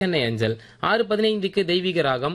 சென்னை அஞ்சல் ஆறு பதினைந்துக்கு தெய்வீக ராகம்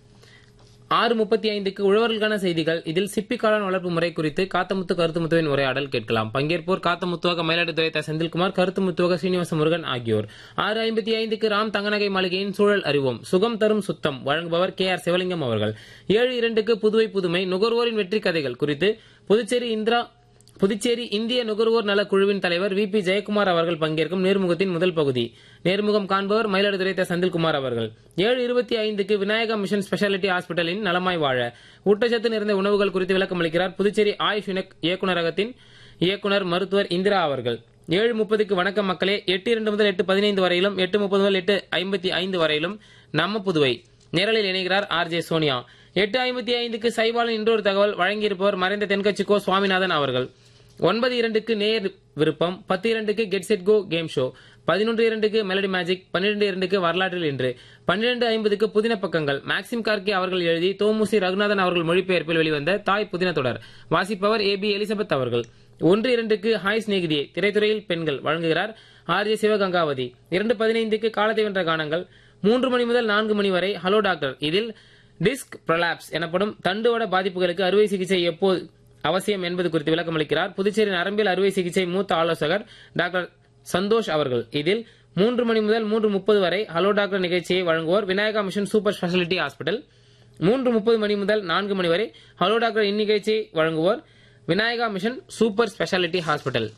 ஆறு முப்பத்தி ஐந்துக்கு உழவர்களுக்கான செய்திகள் இதில் சிப்பி காளான் வளர்ப்பு முறை குறித்து காத்தமுத்து கருத்துமுத்துவின் உரையாடல் கேட்கலாம் பங்கேற்போர் காத்தமுத்துவாக மயிலாடுதுறை த செந்தில்குமார் கருத்துமுத்துவாக சீனிவாச முருகன் ஆகியோர் ஆறு ஐம்பத்தி ஐந்துக்கு ராம் தங்கநகை மாளிகையின் சூழல் அறிவோம் சுகம் தரும் சுத்தம் வழங்குபவர் கே ஆர் சிவலிங்கம் அவர்கள் ஏழு இரண்டுக்கு புதுவை புதுமை நுகர்வோரின் வெற்றி கதைகள் குறித்து புதுச்சேரி இந்திரா புதுச்சேரி இந்திய நுகர்வோர் நல குழுவின் தலைவர் வி பி ஜெயக்குமார் அவர்கள் பங்கேற்கும் நேர்முகத்தின் முதல் பகுதி நேர்முகம் காண்பவர் மயிலாடுதுறை த செந்தில்குமார் அவர்கள் ஏழு இருபத்தி ஐந்துக்கு விநாயகா மிஷன் ஸ்பெஷாலிட்டி ஹாஸ்பிட்டலின் நலமாய் வாழ ஊட்டச்சத்து நிறைந்த உணவுகள் குறித்து விளக்கம் அளிக்கிறார் புதுச்சேரி ஆயுஷ் இணக் இயக்குநரகத்தின் இயக்குனர் மருத்துவர் இந்திரா அவர்கள் ஏழு முப்பதுக்கு வணக்கம் மக்களே எட்டு இரண்டு முதல் எட்டு பதினைந்து வரையிலும் எட்டு முப்பது முதல் எட்டு ஐம்பத்தி ஐந்து வரையிலும் நம்ம புதுவை நேரலில் இணைகிறார் ஆர் ஜே சோனியா எட்டு ஐம்பத்தி ஐந்துக்கு சைவாலின் இன்றொரு தகவல் வழங்கியிருப்பவர் மறைந்த தென்கட்சி கோ சுவாமிநாதன் அவர்கள் ஒன்பது இரண்டுக்கு நேர் விருப்பம் பத்து இரண்டுக்கு get set go game show பதினொன்று இரண்டுக்கு மெலடி மேஜிக் பன்னிரண்டு இரண்டுக்கு வரலாற்றில் இன்று பன்னிரண்டு ஐம்பதுக்கு புதின பக்கங்கள் மேக்சிம் கார்கே அவர்கள் எழுதி தோமுசி ரகுநாதன் அவர்கள் மொழிபெயர்ப்பில் வெளிவந்த தாய் புதின தொடர் வாசிப்பவர் ஏ பி எலிசபெத் அவர்கள் ஒன்று இரண்டுக்கு ஹாய் சிநேகிதியே திரைத்துறையில் பெண்கள் வழங்குகிறார் ஆர் ஜே சிவகங்காவதி இரண்டு பதினைந்துக்கு காலத்தை வென்ற கானங்கள் மூன்று மணி முதல் நான்கு மணி வரை ஹலோ டாக்டர் இதில் டிஸ்க் பிரலாப்ஸ் எனப்படும் தண்டுவட பாதிப்புகளுக்கு அறுவை சிகிச்சை எப்போது அவசியம் என்பது குறித்து விளக்கம் அளிக்கிறார் புதுச்சேரி நரம்பியல் அறுவை சிகிச்சை மூத்த ஆலோசகர் டாக்டர் சந்தோஷ் அவர்கள் இதில் மூன்று மணி முதல் மூன்று முப்பது வரை ஹலோ டாக்டர் நிகழ்ச்சியை வழங்குவோர் Vinayaka mission super speciality hospital மூன்று முப்பது மணி முதல் நான்கு மணி வரை ஹலோ டாக்டர் இந்நிகழ்ச்சியை வழங்குவோர் Vinayaka mission super speciality hospital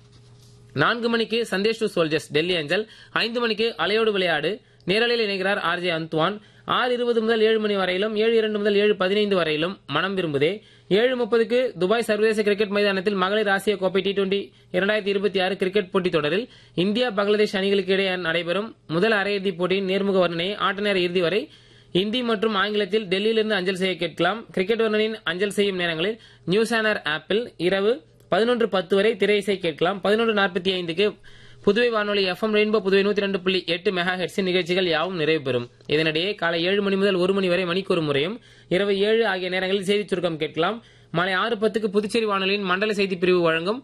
நான்கு மணிக்கு சந்தேஷ் டு சோல்ஜர்ஸ் டெல்லி அஞ்சல் ஐந்து மணிக்கு அலையோடு விளையாடு நேரலையில் இணைகிறார் ஆர் ஜே அந்த்வான் ஆறு இருபது முதல் ஏழு மணி வரையிலும் ஏழு இரண்டு முதல் ஏழு பதினைந்து வரையிலும் மனம் விரும்புதே ஏழு முப்பதுக்கு துபாய் சர்வதேச கிரிக்கெட் மைதானத்தில் மகளிர் ஆசிய கோப்பை டி டுவெண்டி இரண்டாயிரத்தி இருபத்தி ஆறு கிரிக்கெட் போட்டித் தொடரில் இந்தியா பங்களாதேஷ் அணிகளுக்கு இடையே நடைபெறும் முதல் அரையிறுதிப் போட்டியின் நேர்முக வர்ணனையை ஆட்ட நேர இறுதி வரை இந்தி மற்றும் ஆங்கிலத்தில் டெல்லியிலிருந்து அஞ்சல் செய்ய கேட்கலாம் கிரிக்கெட் வர்ணனின் அஞ்சல் செய்யும் நேரங்களில் நியூஸ் ஆனர் ஆப்பில் இரவு பதினொன்று பத்து வரை திரை இசை கேட்கலாம் பதினொன்று நாற்பத்தி ஐந்துக்கு புதுவை வானொலி எஃப்எம் ரெயின்போ புதுவை நூத்தி ரெண்டு புள்ளி எட்டு மெகா ஹெட்ஸின் நிகழ்ச்சிகள் யாவும் நிறைவு பெறும் இதனிடையே காலை ஏழு மணி முதல் ஒரு மணி வரை மணிக்கு ஒரு முறையும் இரவு ஏழு ஆகிய நேரங்களில் செய்திச் சுருக்கம் கேட்கலாம் மாலை ஆறு பத்துக்கு புதுச்சேரி வானொலியின் மண்டல செய்தி பிரிவு வழங்கும்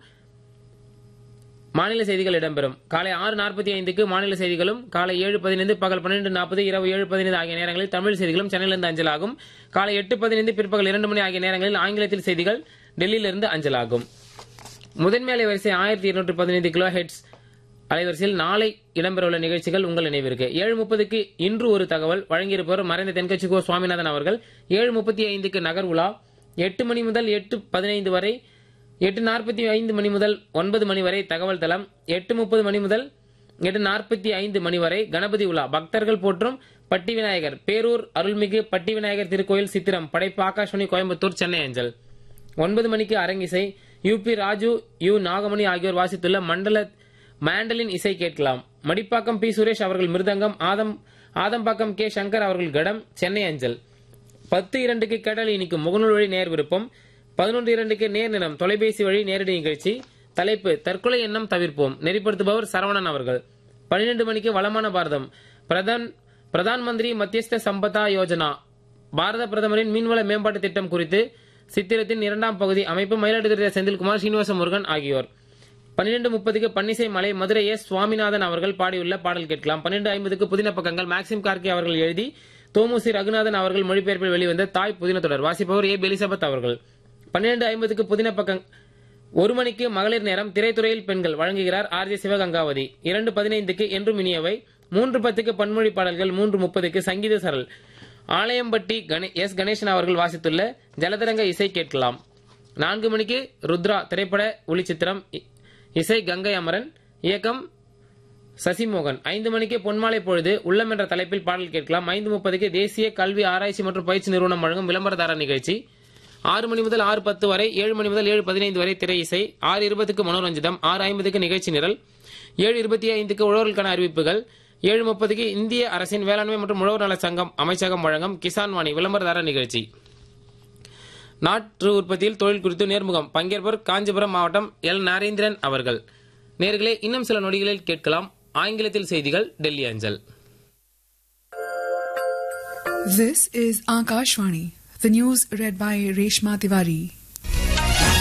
மாநில செய்திகள் இடம்பெறும் காலை ஆறு நாற்பத்தி ஐந்துக்கு மாநில செய்திகளும் காலை ஏழு பதினைந்து பகல் பன்னிரண்டு நாற்பது இரவு ஏழு பதினைந்து ஆகிய நேரங்களில் தமிழ் செய்திகளும் சென்னையிலிருந்து அஞ்சலாகும் காலை எட்டு பதினைந்து பிற்பகல் இரண்டு மணி ஆகிய நேரங்களில் ஆங்கிலத்தில் செய்திகள் டெல்லியிலிருந்து அஞ்சலாகும் முதன்மை அலைவரிசை ஆயிரத்தி இருநூற்றி பதினைந்து கிலோ ஹெட்ஸ் அலைவரிசையில் நாளை இடம்பெறவுள்ள நிகழ்ச்சிகள் உங்கள் நினைவிற்கு ஏழு முப்பதுக்கு இன்று ஒரு தகவல் வழங்கியிருப்பவர் மறைந்த தென்கட்சி கோ சுவாமிநாதன் அவர்கள் ஏழு முப்பத்தி ஐந்துக்கு நகர் உலா எட்டு மணி முதல் எட்டு பதினைந்து வரை எட்டு நாற்பத்தி ஐந்து மணி முதல் ஒன்பது மணி வரை தகவல் தளம் எட்டு முப்பது மணி முதல் எட்டு நாற்பத்தி ஐந்து மணி வரை கணபதி உலா பக்தர்கள் போற்றும் பட்டி விநாயகர் பேரூர் அருள்மிகு பட்டி விநாயகர் திருக்கோயில் சித்திரம் படைப்பு ஆகாஷவாணி கோயம்புத்தூர் சென்னை அஞ்சல் ஒன்பது மணிக்கு அரங்கிசை U P Raju U Nagamani ஆகியோர் வாசித்துள்ள மண்டல மேண்டலின் இசை கேட்கலாம் மடிப்பாக்கம் பி சுரேஷ் அவர்கள் மிருதங்கம் ஆதம் ஆதம்பாக்கம் கே சங்கர் அவர்கள் கடம் சென்னை அஞ்சல் பத்து இரண்டுக்கு கேட்டல் இனிக்கும் முகநூல் வழி நேர் விருப்பம் பதினொன்று இரண்டுக்கு நேர் நிலம் தொலைபேசி வழி நேரடி நிகழ்ச்சி தலைப்பு தற்கொலை எண்ணம் தவிர்ப்போம் நெறிப்படுத்துபவர் சரவணன் அவர்கள் பன்னிரண்டு மணிக்கு வளமான பாரதம் பிரதான் பிரதான் மந்திரி மத்தியஸ்த சம்பதா யோஜனா பாரத பிரதமரின் மீன்வள மேம்பாட்டு திட்டம் குறித்து சித்திரத்தின் இரண்டாம் பகுதி அமைப்பு மயிலாடுதுறை செந்தில்குமார் சீனிவாச முருகன் ஆகியோர் பன்னிரண்டு முப்பதுக்கு பன்னிசை மலை மதுரை எஸ் சுவாமிநாதன் அவர்கள் பாடியுள்ள பாடல் கேட்கலாம் பன்னிரண்டு ஐம்பதுக்கு புதின பக்கங்கள் மேக்சிம் கார்கே அவர்கள் எழுதி தோமுசி ரகுநாதன் அவர்கள் மொழிபெயர்ப்பில் வெளிவந்த தாய் புதின தொடர் வாசிப்பவர் ஏ எலிசபெத் அவர்கள் பன்னிரண்டு ஐம்பதுக்கு புதின பக்கம் ஒரு மணிக்கு மகளிர் நேரம் திரைத்துறையில் பெண்கள் வழங்குகிறார் ஆர் ஜே சிவகங்காவதி இரண்டு பதினைந்துக்கு என்றும் இனியவை மூன்று பத்துக்கு பன்மொழி பாடல்கள் மூன்று முப்பதுக்கு சங்கீத சரல் ஆலயம்பட்டி கணே- எஸ் கணேசன் அவர்கள் வாசித்துள்ள ஜலதரங்க இசை கேட்கலாம் நான்கு மணிக்கு ருத்ரா திரைப்பட ஒளிச்சித்திரம் இ- இசை கங்கை அமரன் இயக்கம் சசிமோகன் ஐந்து மணிக்கு பொன்மாலை பொழுது உள்ளம் என்ற தலைப்பில் பாடல் கேட்கலாம் ஐந்து முப்பதுக்கு தேசிய கல்வி ஆராய்ச்சி மற்றும் பயிற்சி நிறுவனம் வழங்கும் விளம்பரதார நிகழ்ச்சி ஆறு மணி முதல் ஆறு பத்து வரை ஏழு மணி முதல் ஏழு பதினைந்து வரை திரை இசை ஆறு இருபதுக்கு மனோரஞ்சிதம் ஆறு ஐம்பதுக்கு நிகழ்ச்சி நிரல் ஏழு இருபத்தி ஐந்துக்கு உழவர்களுக்கான அறிவிப்புகள் ஏழு முப்பதுக்கு இந்திய அரசின் வேளாண்மை மற்றும் உழவர் நல சங்கம் அமைச்சகம் வழங்கும் கிசான் வாணி விளம்பரதார நிகழ்ச்சி நாற்று உற்பத்தியில் தொழில் குறித்து நேர்முகம் பங்கேற்பவர் காஞ்சிபுரம் மாவட்டம் எல் நரேந்திரன் அவர்கள் நேர்களே இன்னும் சில நொடிகளில் கேட்கலாம் ஆங்கிலத்தில் செய்திகள் டெல்லி அஞ்சல் This is Akashvani, the news read by Reshma Tiwari.